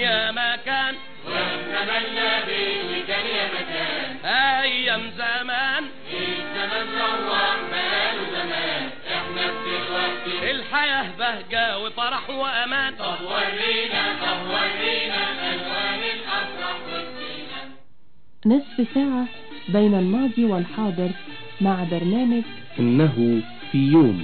يا مكان واتمنى بالمكان يا مكان ايام زمان الزمن روح بقاله زمان احنا دلوقتي الحياة بهجة وفرح وامان طب ورينا طب ورينا الوان الافراح والزينه نصف ساعة بين الماضي والحاضر مع برنامج إنه في يوم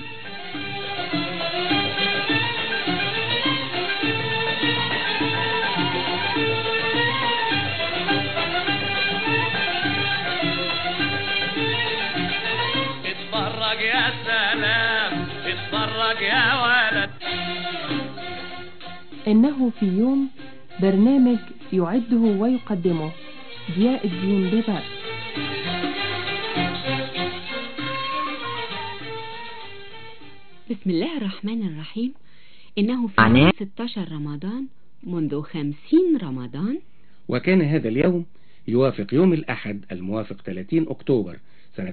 اتفرج يا سلام اتفرج يا ولد إنه في يوم برنامج يعده ويقدمه ضياء الدين بباء بسم الله الرحمن الرحيم إنه في معناه؟ يوم 16 رمضان منذ 50 رمضان وكان هذا اليوم يوافق يوم الأحد الموافق 30 أكتوبر سنة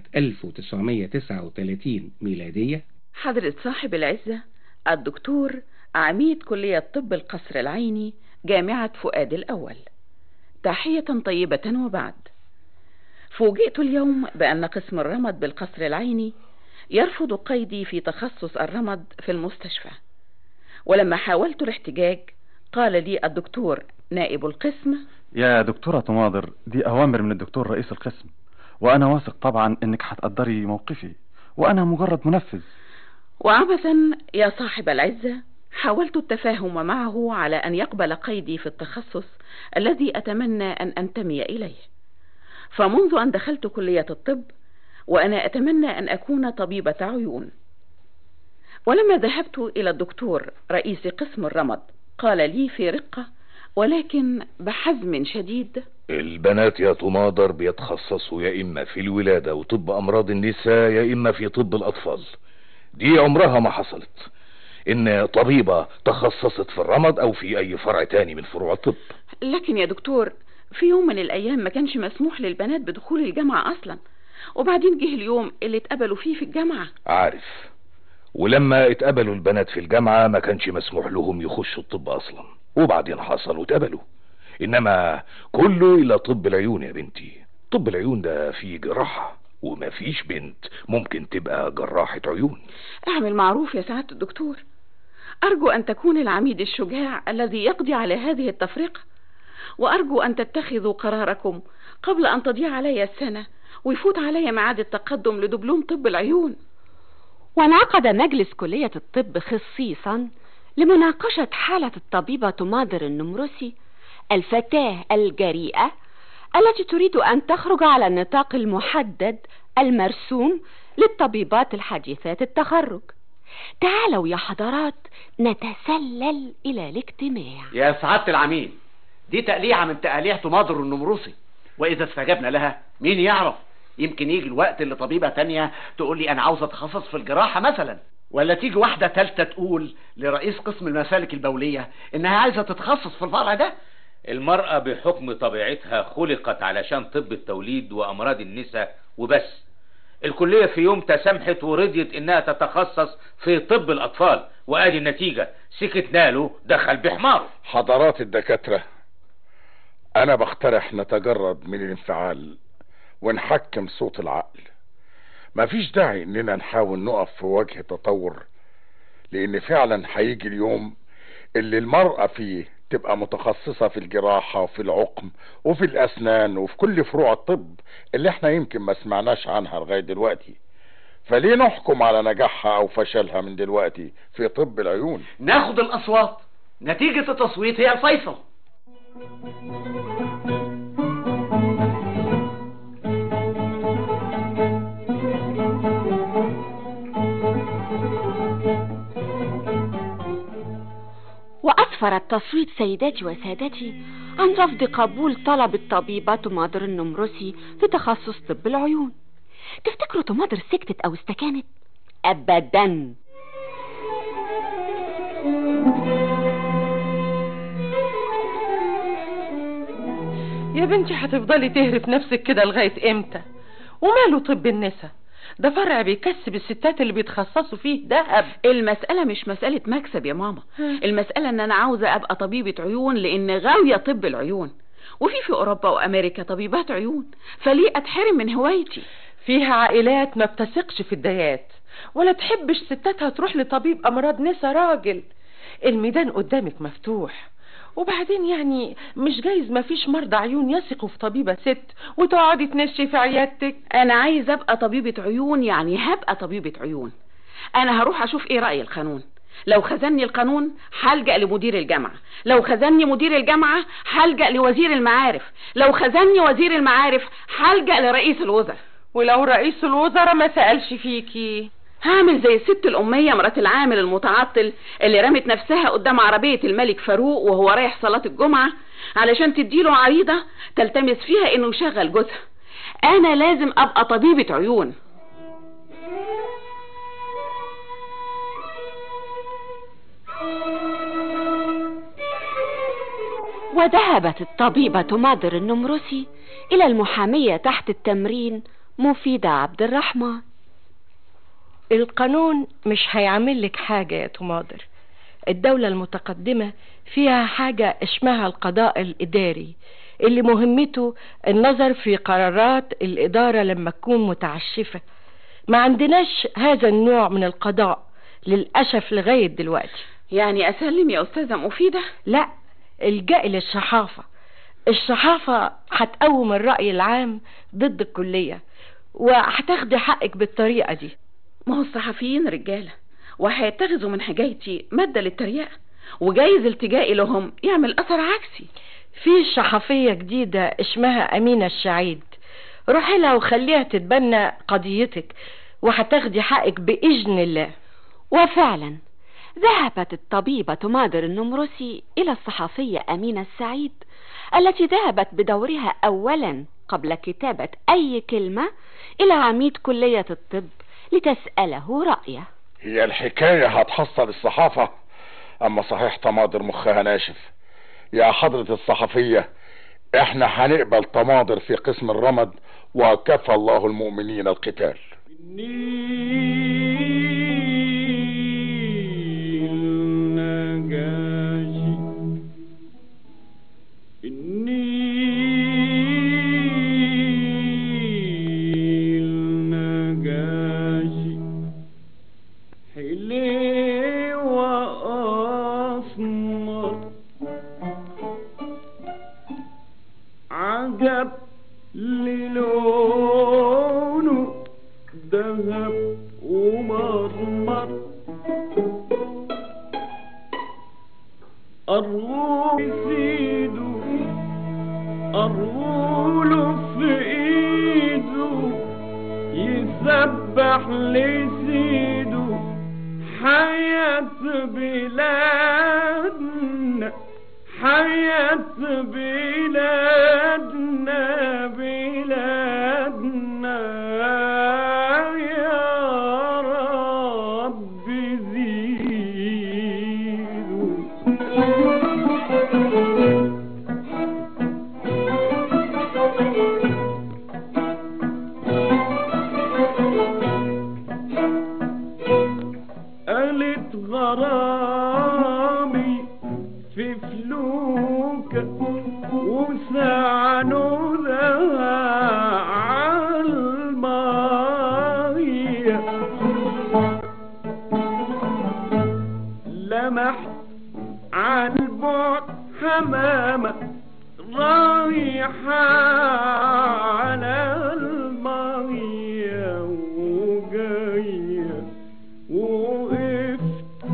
1939 ميلادية حضرة صاحب العزة الدكتور عميد كلية طب القصر العيني جامعة فؤاد الأول تحية طيبة وبعد فوجئت اليوم بأن قسم الرمد بالقصر العيني يرفض قيدي في تخصص الرمد في المستشفى ولما حاولت الاحتجاج قال لي الدكتور نائب القسم يا دكتورة طماطر دي أوامر من الدكتور رئيس القسم وأنا واثق طبعا إنك هتقدري موقفي وأنا مجرد منفذ وعبثا يا صاحب العزة حاولت التفاهم معه على أن يقبل قيدي في التخصص الذي أتمنى أن أنتمي إليه فمنذ أن دخلت كلية الطب وأنا أتمنى أن أكون طبيبة عيون ولما ذهبت إلى الدكتور رئيس قسم الرمد قال لي في رقة ولكن بحزم شديد البنات يا طماضر بيتخصصوا يا إما في الولادة وطب أمراض النساء يا إما في طب الأطفال دي عمرها ما حصلت إن طبيبة تخصصت في الرمد أو في أي فرع تاني من فروع الطب لكن يا دكتور في يوم من الأيام ما كانش مسموح للبنات بدخول الجامعة أصلا وبعدين جه اليوم اللي اتقبلوا فيه في الجامعة عارف ولما اتقبلوا البنات في الجامعة ما كانش مسموح لهم يخشوا الطب أصلا وبعدين حصل واتقبلوا إنما كله إلى طب العيون يا بنتي طب العيون ده فيه جراحة وما فيش بنت ممكن تبقى جراحة عيون اعمل معروف يا سعادة الدكتور أرجو أن تكون العميد الشجاع الذي يقضي على هذه التفرقة وأرجو أن تتخذوا قراركم قبل أن تضيع علي السنة ويفوت علي ميعاد التقدم لدبلوم طب العيون وانعقد مجلس كلية الطب خصيصا لمناقشة حالة الطبيبة تماضر النمرسي الفتاة الجريئة التي تريد أن تخرج على النطاق المحدد المرسوم للطبيبات الحديثات التخرج تعالوا يا حضرات نتسلل إلى الاجتماع يا سعادة العميد دي تقليعة من تقاليع تماضر النمروسي وإذا استجبنا لها مين يعرف يمكن يجي الوقت اللي طبيبة تانية تقول لي أنا عاوز أتخصص في الجراحة مثلا ولا تيجي واحدة تالتة تقول لرئيس قسم المسالك البولية إنها عايزة تتخصص في الفرع ده المرأة بحكم طبيعتها خلقت علشان طب التوليد وأمراض النساء وبس الكلية في يوم تسامحت ورضيت إنها تتخصص في طب الأطفال وآدي النتيجة سكت ناله دخل بحماره حضرات الدكاترة أنا بقترح نتجرد من الانفعال ونحكم صوت العقل مفيش داعي إننا نحاول نقف في وجه تطور لأن فعلا هيجي اليوم اللي المرأة فيه تبقى متخصصة في الجراحة وفي العقم وفي الأسنان وفي كل فروع الطب اللي احنا يمكن ما سمعناش عنها لغاية دلوقتي فليه نحكم على نجاحها أو فشلها من دلوقتي في طب العيون ناخد الأصوات نتيجة التصويت هي الفيصل وأسفر التصويت سيداتي وسادتي عن رفض قبول طلب الطبيبة تماضر النمرسي في تخصص طب العيون تفتكروا تماضر سكتت أو استكانت؟ أبدا يا بنتي هتفضلي تهري في نفسك كده لغاية امتى وماله طب النساء ده فرع بيكسب الستات اللي بيتخصصوا فيه دهب المسألة مش مسألة مكسب يا ماما المسألة ان انا عاوزة ابقى طبيبة عيون لان غاوية طب العيون وفي في اوروبا وامريكا طبيبات عيون فليه اتحرم من هوايتي فيها عائلات ما بتثقش في الديات ولا تحبش ستاتها تروح لطبيب امراض نسا راجل الميدان قدامك مفتوح وبعدين يعني مش جايز ما فيش مرضى عيون يثقوا في طبيبة ست وتقعدي تنشي في عيادتك انا عايزة ابقى طبيبة عيون يعني هبقى طبيبة عيون انا هروح اشوف ايه رأي القانون لو خزني القانون هلجأ لمدير الجامعة لو خزني مدير الجامعة هلجأ لوزير المعارف لو خزني وزير المعارف هلجأ لرئيس الوزراء ولو رئيس الوزراء ما سألش فيكي هعمل زي الست الأمية مرات العامل المتعطل اللي رمت نفسها قدام عربية الملك فاروق وهو رايح صلاة الجمعة علشان تديله عريضة تلتمس فيها انه يشغل جوزها انا لازم ابقى طبيبة عيون وذهبت الطبيبة مادر النمرسي إلى المحامية تحت التمرين مفيدة عبد الرحمن القانون مش هيعمل لك حاجة يا تماضر الدولة المتقدمة فيها حاجة اسمها القضاء الإداري اللي مهمته النظر في قرارات الإدارة لما تكون متعشفة ما عندناش هذا النوع من القضاء للأسف لغاية دلوقتي يعني أسلم يا أستاذة مفيدة؟ لا الجأي للصحافة الصحافة هتقوم الرأي العام ضد الكلية وهتاخدي حقك بالطريقة دي ما هو الصحفيين رجالة وهيتخذوا من حكايتي مادة للتريقة وجايز التجائي لهم يعمل أثر عكسي في صحفية جديدة اسمها أمينة السعيد روحي لها وخليها تتبنى قضيتك وهتاخدي حقك بإذن الله وفعلا ذهبت الطبيبة مادر النمرسي إلى الصحفية أمينة السعيد التي ذهبت بدورها أولا قبل كتابة أي كلمة إلى عميد كلية الطب لتسأله رأيه هي الحكاية هتحصل الصحافة اما صحيح طماطر مخها ناشف يا حضرة الصحفية احنا هنقبل طماطر في قسم الرمد وكفى الله المؤمنين القتال عجب للونه ذهب ومرمر الروح سيده الروح في ايده يسبح لسيده حياة بلادنا حياة بلادنا بلادنا يا رب زيدوا قالت غرامي في فلوك وسعنودها عالمية لمحت عالبعد حمامة رايحة على المية وجاية وقفت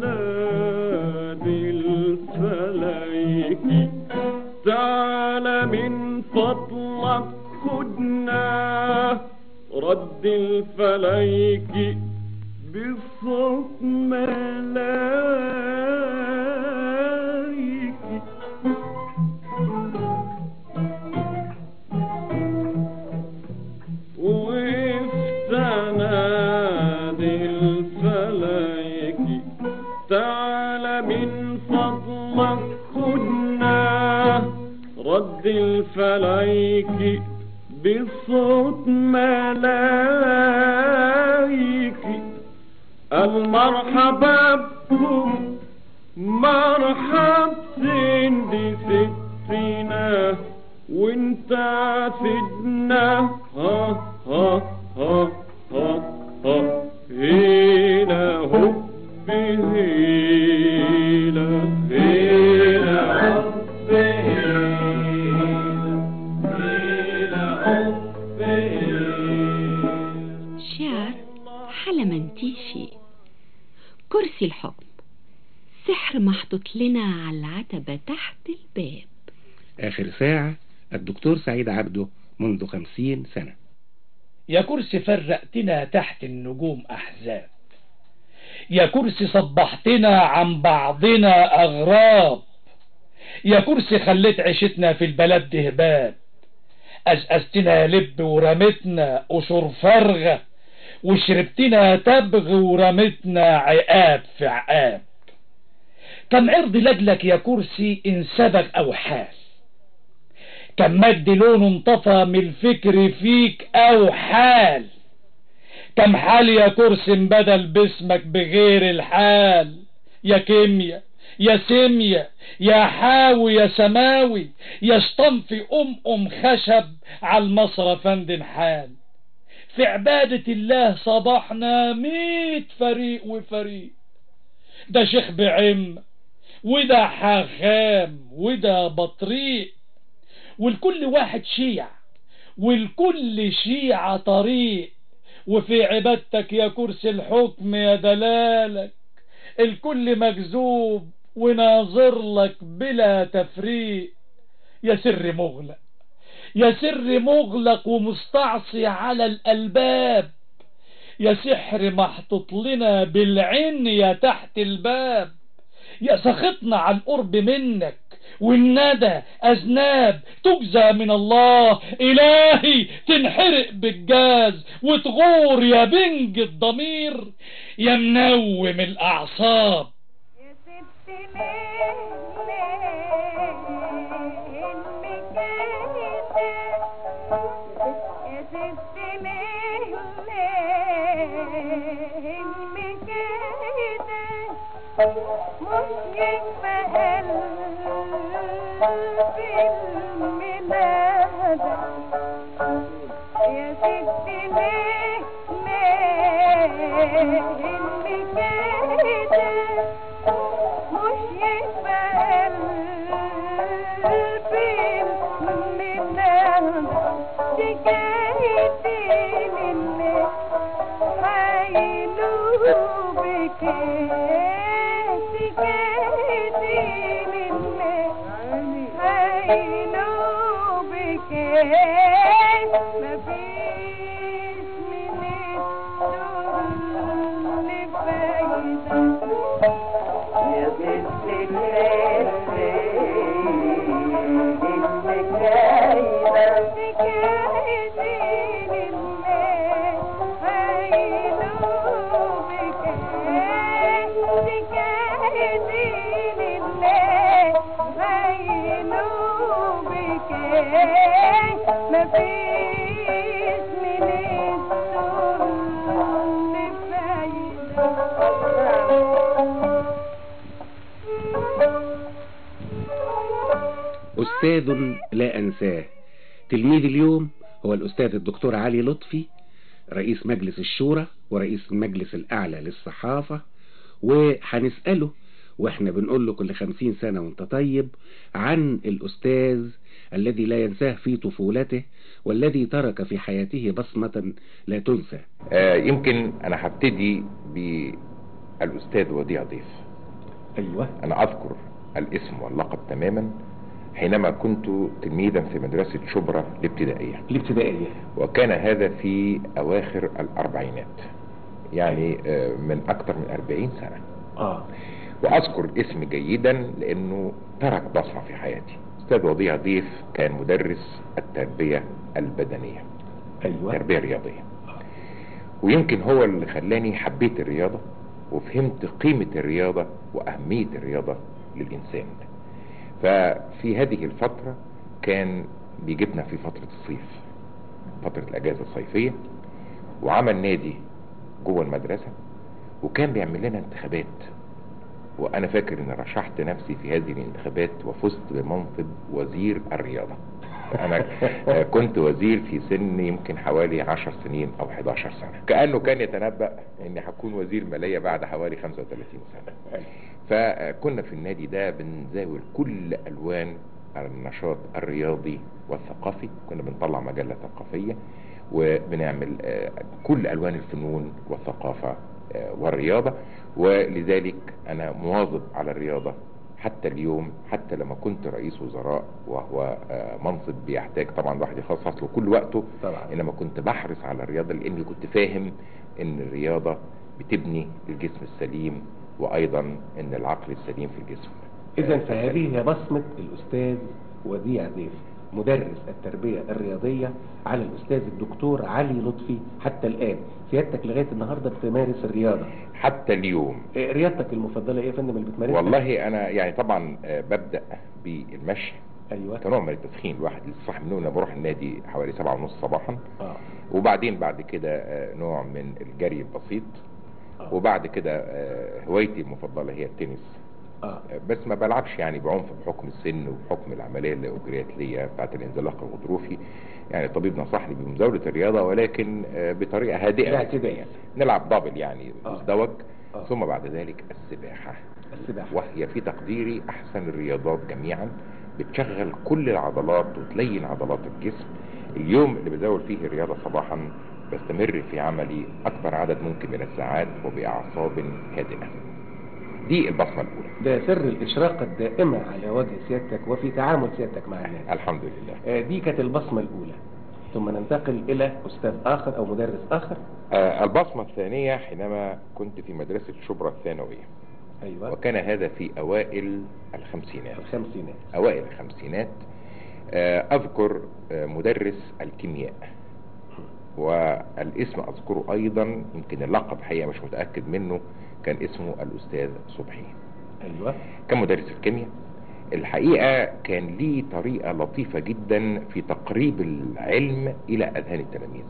انادي الفلايكي تعالى من فضلك خدنا رد الفلايكي بصوت ملايكي وقفت انادي الفلايكي تعالى من فضلك خدنا رد الفلايكي بصوت ملايكي المرحبا بكم مرحب سندي ستنا وانت عافدنا ها ها ها ها ها هنا هو هنا هنا هو شعر حلمنتيشي كرسي الحكم سحر محطوط لنا على العتبة تحت الباب آخر ساعة الدكتور سعيد عبده منذ خمسين سنة يا كرسي فرقتنا تحت النجوم أحزاب يا كرسي صبحتنا عن بعضنا أغراب يا كرسي خليت عيشتنا في البلد دهباب أزأزتنا لب ورمتنا قشور فارغة وشربتنا تبغ ورمتنا عقاب في عقاب كم عرض لجلك يا كرسي انسبك أو حال كم مد لونه انطفى من الفكر فيك أو حال كم حال يا كرسي بدل باسمك بغير الحال يا كيميا يا سيميا يا حاوي يا سماوي يا شطنفي أم أم خشب على المصرف فندن حال في عبادة الله صباحنا ميت فريق وفريق ده شيخ بعم وده حاخام وده بطريق والكل واحد شيع والكل شيعة طريق وفي عبادتك يا كرسي الحكم يا دلالك الكل مجذوب وناظر لك بلا تفريق يا سر مغلق يا سر مغلق ومستعصي على الألباب يا سحر محطوط لنا بالعين يا تحت الباب يا سخطنا على القرب منك والندى أذناب تجزى من الله إلهي تنحرق بالجاز وتغور يا بنج الضمير يا منوم الأعصاب يا ستي ليه ليه اللي كده مش يقبل قلبي من شكايتي للي حيلوبك شكايتي للي حيلوبك مفيش من الشغل فايدة يا بنت الليل شكايتي لله هيلوبك شكايتي لله هيلوبك مفيش من الشغل أستاذ لا أنساه تلميذ اليوم هو الأستاذ الدكتور علي لطفي رئيس مجلس الشورى ورئيس المجلس الأعلى للصحافة وهنسأله واحنا بنقول له كل خمسين سنة وانت طيب عن الأستاذ الذي لا ينساه في طفولته والذي ترك في حياته بصمة لا تنسى آه يمكن انا هبتدي بالاستاذ وديع ضيف ايوه انا اذكر الاسم واللقب تماما حينما كنت تلميذا في مدرسة شبرا الابتدائية الابتدائية وكان هذا في اواخر الاربعينات يعني آه، من اكثر من اربعين سنة اه واذكر الاسم جيدا لانه ترك بصمة في حياتي استاذ وضيع ضيف كان مدرس التربية البدنية ايوه تربية رياضية ويمكن هو اللي خلاني حبيت الرياضة وفهمت قيمة الرياضة وأهمية الرياضة للإنسان ففي هذه الفترة كان بيجيبنا في فترة الصيف فترة الأجازة الصيفية وعمل نادي جوه المدرسة وكان بيعمل لنا انتخابات وأنا فاكر إن رشحت نفسي في هذه الانتخابات وفزت بمنصب وزير الرياضة أنا آه، كنت وزير في سن يمكن حوالي 10 سنين أو 11 سنة كأنه كان يتنبأ إني هكون وزير مالية بعد حوالي 35 سنة فكنا في النادي ده بنزاول كل ألوان النشاط الرياضي والثقافي كنا بنطلع مجلة ثقافية وبنعمل آه، كل ألوان الفنون والثقافة آه، والرياضة ولذلك أنا مواظب على الرياضة حتى اليوم حتى لما كنت رئيس وزراء وهو آه، منصب بيحتاج طبعا الواحد يخصص له كل وقته طبعا. انما كنت بحرص على الرياضه لاني كنت فاهم ان الرياضه بتبني الجسم السليم وايضا ان العقل السليم في الجسم إذا فهذه هي بصمة الأستاذ وديع ضيف مدرس التربية الرياضية على الأستاذ الدكتور علي لطفي حتى الآن سيادتك لغاية النهاردة بتمارس الرياضة حتى اليوم إيه رياضتك المفضلة إيه يا فندم اللي بتمارسها؟ والله انا يعني طبعا آه، ببدا بالمشي أيوة كنوع من التسخين الواحد لسه صاحي من النوم أنا بروح النادي حوالي سبعة ونص صباحا آه. وبعدين بعد كده آه، نوع من الجري البسيط وبعد كده آه، هوايتي المفضلة هي التنس آه. آه، بس ما بلعبش يعني بعنف بحكم السن وبحكم العملية اللي أجريت ليا بتاعت الانزلاق الغضروفي يعني الطبيب نصحني بمزاولة الرياضة ولكن آه، بطريقة هادئة باعتدال. نلعب دبل يعني آه. مزدوج آه. ثم بعد ذلك السباحة السباحة وهي في تقديري أحسن الرياضات جميعا بتشغل كل العضلات وتلين عضلات الجسم اليوم اللي بزاول فيه الرياضة صباحا بستمر في عملي أكبر عدد ممكن من الساعات وبأعصاب هادئة دي البصمة الأولى ده سر الإشراقة الدائمة على وجه سيادتك وفي تعامل سيادتك مع الناس الحمد لله آه، دي كانت البصمة الأولى ثم ننتقل إلى أستاذ آخر أو مدرس آخر آه، البصمة الثانية حينما كنت في مدرسة شبرا الثانوية أيوة وكان هذا في أوائل الخمسينات الخمسينات أوائل الخمسينات آه، أذكر آه، مدرس الكيمياء والاسم أذكره أيضا يمكن اللقب حقيقة مش متأكد منه كان اسمه الأستاذ صبحي أيوة كان مدرس الكيمياء الحقيقة كان ليه طريقة لطيفة جدا في تقريب العلم إلى أذهان التلاميذ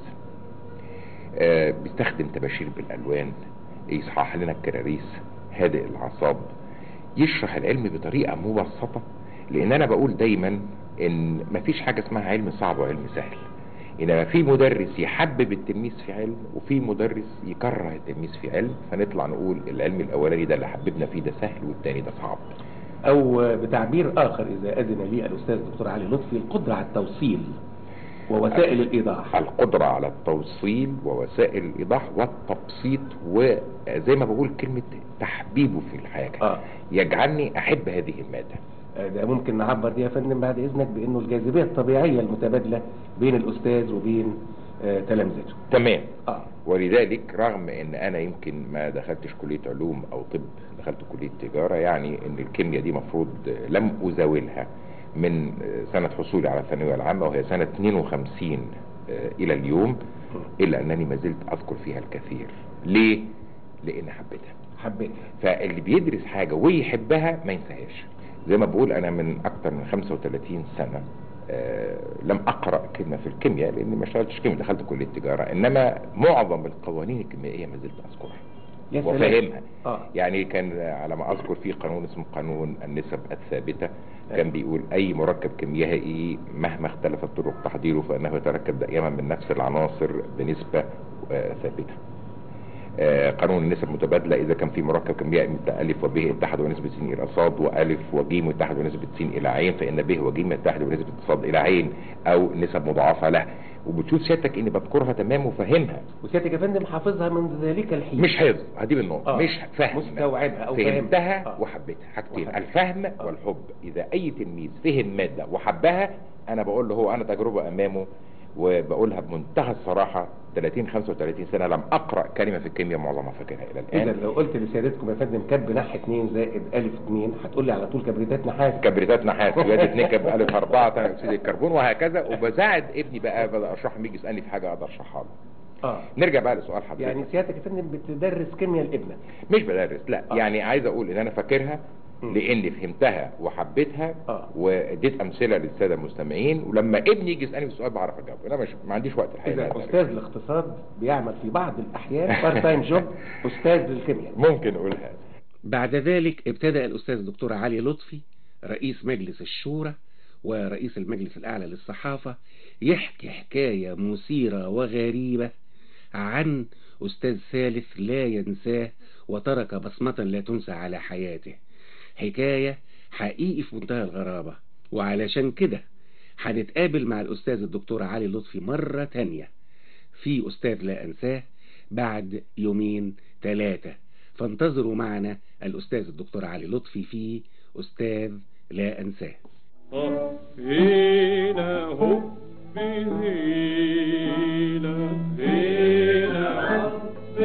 آه، بيستخدم تباشير بالألوان يصحح لنا الكراريس هادئ الأعصاب يشرح العلم بطريقة مبسطة لأن أنا بقول دايما إن مفيش حاجة اسمها علم صعب وعلم سهل إنما في مدرس يحبب التلميذ في علم وفي مدرس يكره التلميذ في علم فنطلع نقول العلم الأولاني ده اللي حببنا فيه ده سهل والتاني ده صعب أو بتعبير آخر إذا أذن لي الأستاذ الدكتور علي لطفي القدرة على التوصيل ووسائل الإيضاح القدرة على التوصيل ووسائل الإيضاح والتبسيط وزي ما بقول كلمة تحبيبه في الحاجة آه. يجعلني أحب هذه المادة آه، ده ممكن نعبر دي يا فندم بعد إذنك بأنه الجاذبية الطبيعية المتبادلة بين الأستاذ وبين آه، تلامذته تمام آه. ولذلك رغم ان انا يمكن ما دخلتش كلية علوم او طب دخلت كلية تجارة يعني ان الكيمياء دي مفروض لم ازاولها من سنة حصولي على الثانوية العامة وهي سنة 52 الى اليوم الا انني ما زلت اذكر فيها الكثير ليه؟ لان حبيتها حبيتها فاللي بيدرس حاجة ويحبها ما ينساهاش زي ما بقول انا من اكتر من 35 سنة آه لم اقرا كلمه في الكيمياء لاني ما اشتغلتش كيمياء دخلت كليه تجاره انما معظم القوانين الكيميائيه ما زلت اذكرها يا سلام. وفاهمها آه. يعني كان على ما اذكر في قانون اسمه قانون النسب الثابته كان بيقول اي مركب كيميائي مهما اختلفت طرق تحضيره فانه يتركب دائما من نفس العناصر بنسبه آه ثابته آه، قانون النسب المتبادلة إذا كان في مركب كيميائي من ألف وب اتحد بنسبة س إلى ص وألف وج اتحد بنسبة س إلى ع فإن ب وج يتحد بنسبة ص إلى ع أو نسب مضاعفة له وبتشوف سيادتك إني بذكرها تمام وفاهمها وسيادتك يا فندم حافظها منذ ذلك الحين مش حفظ دي بالنقطة آه. مش فهم مستوعبها أو فهمتها فهمها. آه. وحبيتها حاجتين وحبيتها. الفهم والحب إذا أي تلميذ فهم مادة وحبها أنا بقول له هو أنا تجربة أمامه وبقولها بمنتهى الصراحة 30 35 سنة لم أقرأ كلمة في الكيمياء معظمها فاكرها إلى الآن إذا لو قلت لسيادتكم يا فندم كب نح 2 زائد ألف 2 هتقول لي على طول كبريتات نحاس كبريتات نحاس زائد 2 كب ألف 4 ثاني أكسيد الكربون وهكذا وبساعد ابني بقى بدأ أشرح لما يجي يسألني في حاجة أقدر أشرحها له اه نرجع بقى لسؤال حضرتك يعني سيادتك يا فندم بتدرس كيمياء لابنك مش بدرس لا آه. يعني عايز اقول ان انا فاكرها لاني فهمتها وحبيتها واديت امثله للساده المستمعين ولما ابني يجي يسالني في السؤال بعرف اجاوب انا مش ما عنديش وقت الحقيقه إذا إن أنا أستاذ الاقتصاد بيعمل في بعض الأحيان بارت تايم جوب أستاذ للكيمياء ممكن أقول هذا بعد ذلك ابتدأ الأستاذ الدكتور علي لطفي رئيس مجلس الشورى ورئيس المجلس الأعلى للصحافة يحكي حكاية مثيرة وغريبة عن أستاذ ثالث لا ينساه وترك بصمة لا تنسى على حياته حكاية حقيقي في منتهى الغرابة وعلشان كده هنتقابل مع الأستاذ الدكتور علي لطفي مرة تانية في أستاذ لا أنساه بعد يومين ثلاثة فانتظروا معنا الأستاذ الدكتور علي لطفي في أستاذ لا أنساه هيلا هوب هيلا هيلا هوب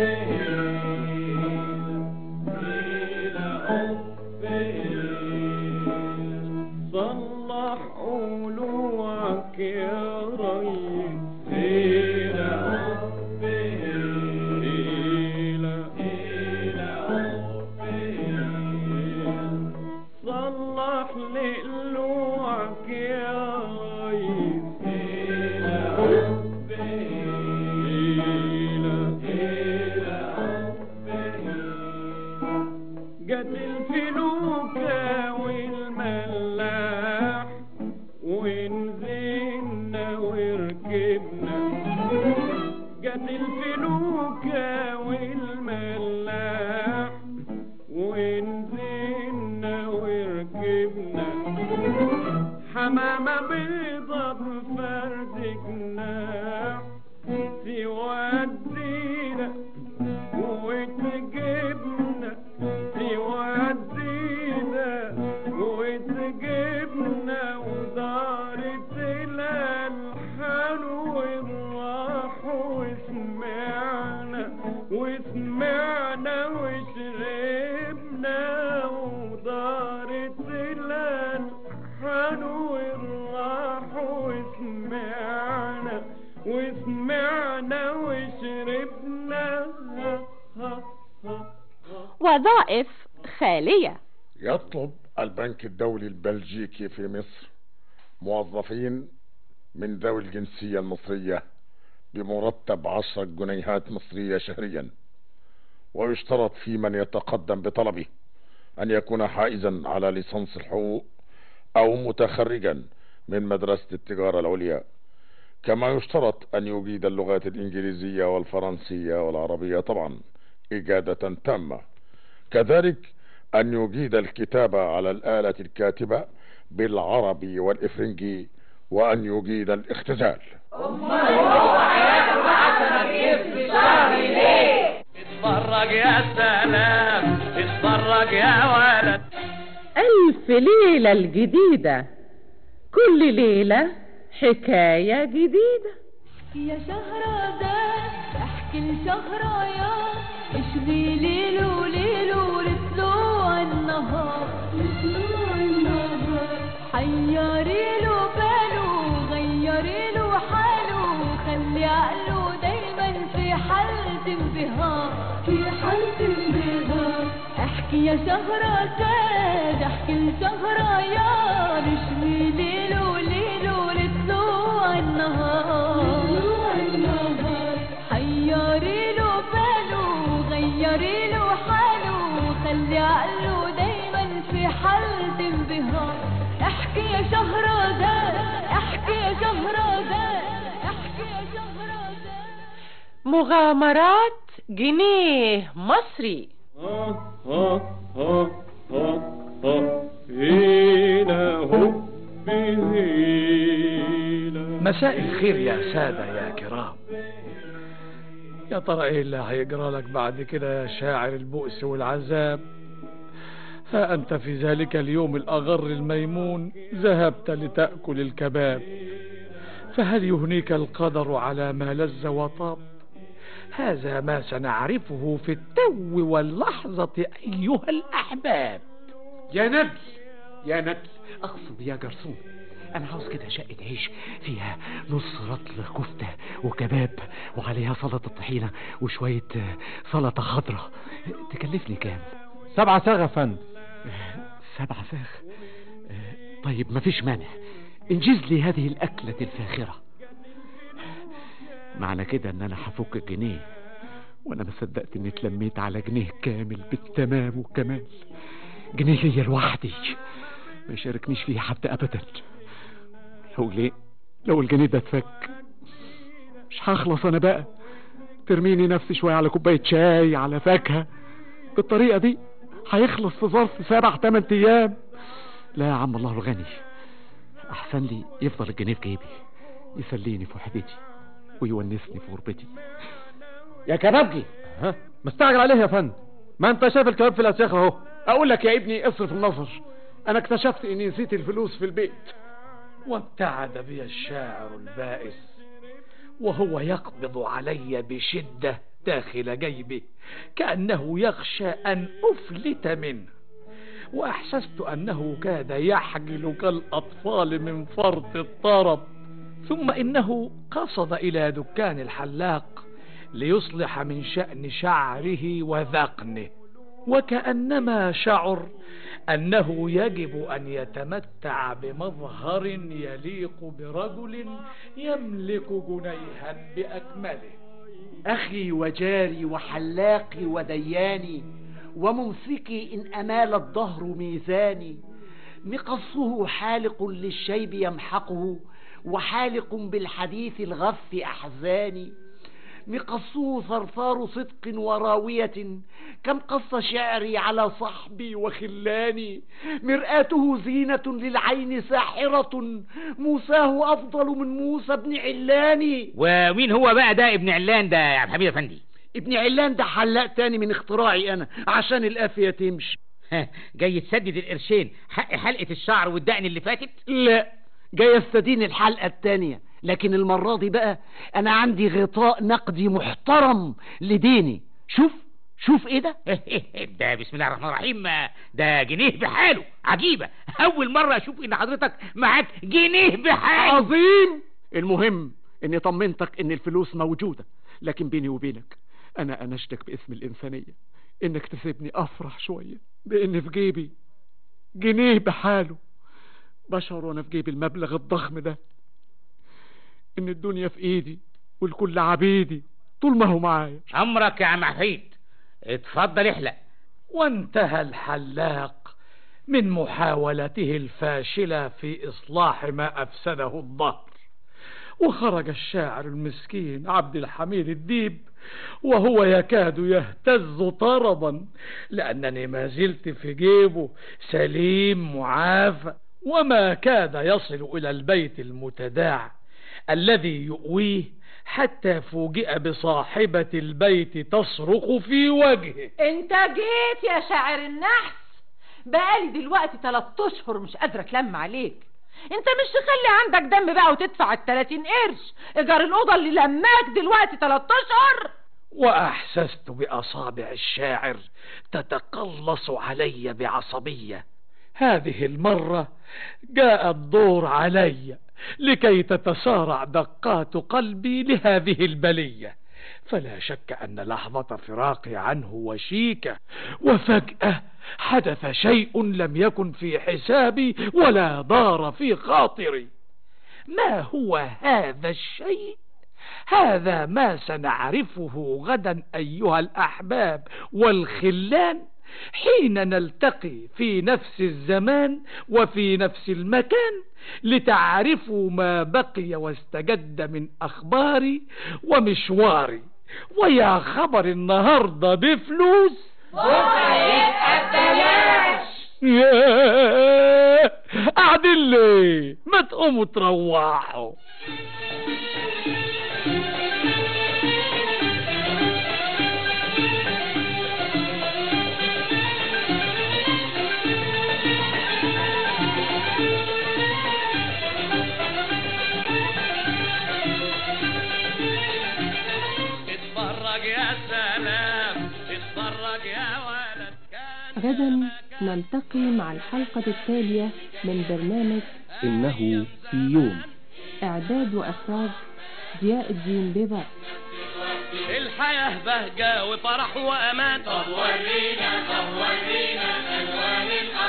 صلح قلوعك يا ريس هيلا هوب هيلا هيلا هوب صلح لقلوعك يا ريس هيلا هوب هيلا هيلا هوب جت الفلوكة والملاح ونزلنا وركبنا جت الفلوكة والملاح ونزلنا وركبنا حمامة بيضة بفرد جناح تودينا وتجيبنا تودينا وتجيبنا ودارت الألحان والراح وسمعنا وسمعنا وشربنا ودارت الألحان والراح وسمعنا وسمعنا وشربنا وظائف خالية يطلب البنك الدولي البلجيكي في مصر موظفين من ذوي الجنسية المصرية بمرتب عشرة جنيهات مصرية شهريا ويشترط في من يتقدم بطلبه أن يكون حائزا على ليسانس الحقوق أو متخرجا من مدرسة التجارة العليا كما يشترط أن يجيد اللغات الإنجليزية والفرنسية والعربية طبعا إجادة تامة كذلك أن يجيد الكتابة على الآلة الكاتبة بالعربي والإفرنجي وأن يجيد الاختزال اتفرج يا سلام اتفرج يا ولد ألف ليلة الجديدة كل ليلة حكاية جديدة يا شهرزاد احكي لشهريار اشغي ليل وليل ولطلوع النهار لطلوع النهار حيري له باله غيري له حاله خلي عقله دايما في حالة انبهار في حالة انبهار احكي يا شهرزاد احكي لشهريار اشغي ليل وليل ولطلوع النهار طلوع النهار حيري له باله غيري له حاله خلي عقله دايما في حالة انبهار احكي يا شهرزاد احكي يا شهرزاد احكي يا شهرزاد مغامرات جنيه مصري ها ها ها ها ها هيلا هوب هيلا مساء الخير يا سادة يا كرام يا ترى ايه اللي هيجرى لك بعد كده يا شاعر البؤس والعذاب ها أنت في ذلك اليوم الأغر الميمون ذهبت لتأكل الكباب فهل يهنيك القدر على ما لذ وطاب هذا ما سنعرفه في التو واللحظة أيها الأحباب يا نبل يا نبل اقصد يا جرسون انا عاوز كده شقة عيش فيها نص رطل كفتة وكباب وعليها سلطة طحينة وشوية آه، سلطة خضراء تكلفني كام سبعة صاغ يا فندم سبع فاخ آه، طيب مفيش مانع انجز لي هذه الأكلة الفاخرة معنى كده ان انا هفك الجنيه وانا ما صدقت اني اتلميت على جنيه كامل بالتمام والكمال جنيه ليا لوحدي ما يشاركنيش فيه حد ابدا لو ليه لو الجنيه ده اتفك مش هخلص انا بقى ترميني نفسي شويه على كوبايه شاي على فاكهه بالطريقه دي هيخلص في ظرف سبع تمن ايام لا يا عم الله الغني احسن لي يفضل الجنيه في جيبي يسليني في وحدتي ويونسني في غربتي يا كبابجي ها مستعجل عليه يا فندم ما انت شايف الكباب في الاسياخ اهو اقول لك يا ابني اصرف النظر انا اكتشفت اني نسيت الفلوس في البيت وابتعد بي الشاعر البائس وهو يقبض علي بشدة داخل جيبي كأنه يخشى أن أفلت منه وأحسست أنه كاد يحجل كالأطفال من فرط الطرب ثم إنه قصد إلى دكان الحلاق ليصلح من شأن شعره وذقنه وكأنما شعر أنه يجب أن يتمتع بمظهر يليق برجل يملك جنيها بأكمله أخي وجاري وحلاقي ودياني وممسكي إن أمال الظهر ميزاني مقصه حالق للشيب يمحقه وحالق بالحديث الغف أحزاني مقصه ثرثار صدق وراوية كم قص شعري على صحبي وخلاني مرآته زينة للعين ساحرة موساه أفضل من موسى بن علاني ومين هو بقى ده ابن علان ده يا عبد الحميد افندي ابن علان ده حلاق تاني من اختراعي أنا عشان القافية تمشي جاي تسدد القرشين حق حلقة الشعر والدقن اللي فاتت لا جاي استدين الحلقة التانية لكن المرة دي بقى أنا عندي غطاء نقدي محترم لديني شوف شوف ايه ده ده بسم الله الرحمن الرحيم ده جنيه بحاله عجيبة أول مرة أشوف إن حضرتك معاك جنيه بحاله عظيم المهم إني طمنتك إن الفلوس موجودة لكن بيني وبينك أنا أنشدك باسم الإنسانية إنك تسيبني أفرح شوية بإن في جيبي جنيه بحاله بشعر وأنا في جيبي المبلغ الضخم ده ان الدنيا في ايدي والكل عبيدي طول ما هو معايا امرك يا عم حفيد اتفضل احلق وانتهى الحلاق من محاولته الفاشلة في إصلاح ما أفسده الظهر وخرج الشاعر المسكين عبد الحميد الديب وهو يكاد يهتز طربا لأنني ما زلت في جيبه سليم معافى وما كاد يصل إلى البيت المتداعى الذي يؤويه حتى فوجئ بصاحبة البيت تصرخ في وجهه انت جيت يا شاعر النحس بقالي دلوقتي تلات اشهر مش قادرة اتلم عليك انت مش تخلي عندك دم بقى وتدفع التلاتين قرش ايجار الاوضة اللي لماك دلوقتي تلات اشهر وأحسست بأصابع الشاعر تتقلص علي بعصبية هذه المرة جاء الدور علي لكي تتسارع دقات قلبي لهذه البلية فلا شك أن لحظة فراقي عنه وشيكة وفجأة حدث شيء لم يكن في حسابي ولا دار في خاطري ما هو هذا الشيء هذا ما سنعرفه غدا أيها الأحباب والخلان حين نلتقي في نفس الزمان وفي نفس المكان لتعرفوا ما بقي واستجد من أخباري ومشواري ويا خبر النهاردة بفلوس ياه قاعدين ليه ما تقوموا تروحوا اتفرج يا سلام اتفرج يا ولد غدا نلتقي مع الحلقة التالية من برنامج إنه في يوم إعداد وإخراج ضياء الدين بيبر الحياة بهجة وفرح وأمان طب ورينا طب ورينا ألوان الأرض